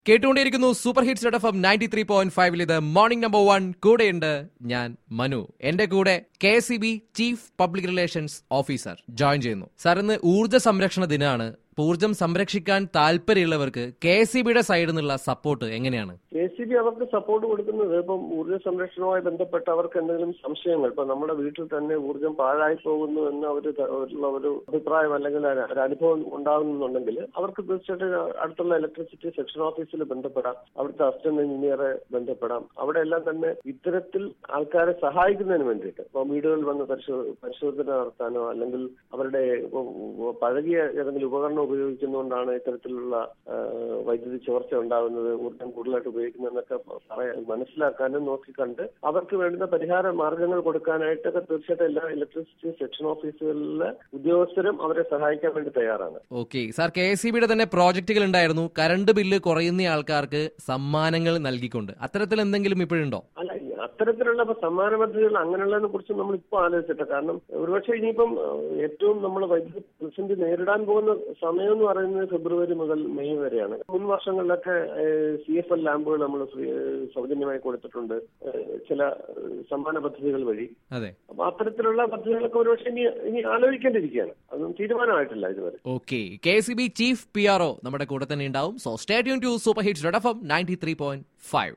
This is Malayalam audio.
കേട്ടുകൊണ്ടിരിക്കുന്നു super hits dot F M ninety three point ഫൈവിൽ ഇത് മോർണിംഗ് നമ്പർ വൺ കൂടെയുണ്ട് ഞാൻ മനു എന്റെ കൂടെ K C B chief public relations officer join ചെയ്യുന്നു സാർ ഇന്ന് ഊർജ്ജ സംരക്ഷണ ദിനമാണ് അപ്പൊ ഊർജ്ജം സംരക്ഷിക്കാൻ താല്പര്യമുള്ളവർക്ക് കെ സി ബിയുടെ സൈഡിൽ നിന്നുള്ള സപ്പോർട്ട് എങ്ങനെയാണ് കെ സി ബി അവർക്ക് സപ്പോർട്ട് കൊടുക്കുന്നത് ഇപ്പം ഊർജ്ജ സംരക്ഷണവുമായി ബന്ധപ്പെട്ട് അവർക്ക് എന്തെങ്കിലും സംശയങ്ങൾ ഇപ്പൊ നമ്മുടെ വീട്ടിൽ തന്നെ ഊർജ്ജം പാഴായി പോകുന്നു എന്ന് അവർ ഉള്ള ഒരു അഭിപ്രായം അല്ലെങ്കിൽ ഒരു ഒരു അനുഭവം ഉണ്ടാകുന്നുണ്ടെങ്കിൽ അവർക്ക് തീർച്ചയായിട്ടും അടുത്തുള്ള ഇലക്ട്രിസിറ്റി സെക്ഷൻ ഓഫീസിൽ ബന്ധപ്പെടാം അവിടുത്തെ അസിസ്റ്റന്റ് എഞ്ചിനീയറെ ബന്ധപ്പെടാം അവിടെ എല്ലാം തന്നെ ഇത്തരത്തിൽ ആൾക്കാരെ സഹായിക്കുന്നതിന് വേണ്ടിയിട്ട് ഇപ്പൊ വീടുകളിൽ വന്ന് പരിശോ പരിശോധന നടത്താനോ അല്ലെങ്കിൽ അവരുടെ ഇപ്പൊ പഴകിയ ഏതെങ്കിലും ഉപകരണം ഉപയോഗിക്കുന്നതുകൊണ്ടാണ് ഇത്തരത്തിലുള്ള ആ, വൈദ്യുതി ചോർച്ച ഉണ്ടാകുന്നത് ഊർജ്ജം കൂടുതലായിട്ട് ഉപയോഗിക്കുന്നതെന്നൊക്കെ പറയാൻ മനസ്സിലാക്കാനും നോക്കിക്കണ്ട് അവർക്ക് വേണ്ടുന്ന പരിഹാര മാർഗങ്ങൾ കൊടുക്കാനായിട്ടൊക്കെ തീർച്ചയായിട്ടും എല്ലാ ഇലക്ട്രിസിറ്റി സെക്ഷൻ ഓഫീസുകളിലെ ഉദ്യോഗസ്ഥരും അവരെ സഹായിക്കാൻ വേണ്ടി തയ്യാറാണ് ഓക്കെ സാർ കെ സി ബിയുടെ തന്നെ പ്രോജക്റ്റുകൾ ഉണ്ടായിരുന്നു കറണ്ട് ബില്ല് കുറയുന്ന ആൾക്കാർക്ക് സമ്മാനങ്ങൾ നൽകിക്കൊണ്ട് അത്തരത്തിൽ എന്തെങ്കിലും ഇപ്പോഴുണ്ടോ അല്ല ഈ അത്തരത്തിലുള്ള ഇപ്പൊ സമ്മാന പദ്ധതികൾ അങ്ങനെയുള്ളതിനെ കുറിച്ച് നമ്മൾ ഇപ്പോൾ ആലോചിച്ചിട്ട് കാരണം ഒരുപക്ഷെ ഇനിയിപ്പം ഏഹ്, ഏറ്റവും നമ്മൾ വൈദ്യുതി പ്രതിസന്ധി നേരിടാൻ പോകുന്ന സമയം എന്ന് പറയുന്നത് ഫെബ്രുവരി മുതൽ മെയ് വരെയാണ് മുൻ വർഷങ്ങളിലൊക്കെ സി എഫ് എൽ ലാമ്പുകൾ നമ്മൾ ഫ്രീ ഏഹ്, സൗജന്യമായി കൊടുത്തിട്ടുണ്ട് ഏഹ്, ചില ഏഹ്, സമ്മാന പദ്ധതികൾ വഴി അതെ അപ്പൊ അത്തരത്തിലുള്ള പദ്ധതികളൊക്കെ ഒരുപക്ഷെ ഇനി ഇനി ആലോചിക്കേണ്ടിയിരിക്കുകയാണ് അതൊന്നും തീരുമാനമായിട്ടില്ല ഇതുവരെ okay K C B chief P R O നമ്മുടെ കൂടെ തന്നെ ഉണ്ടാവും so stay tune to super hits dot F M ninety three point five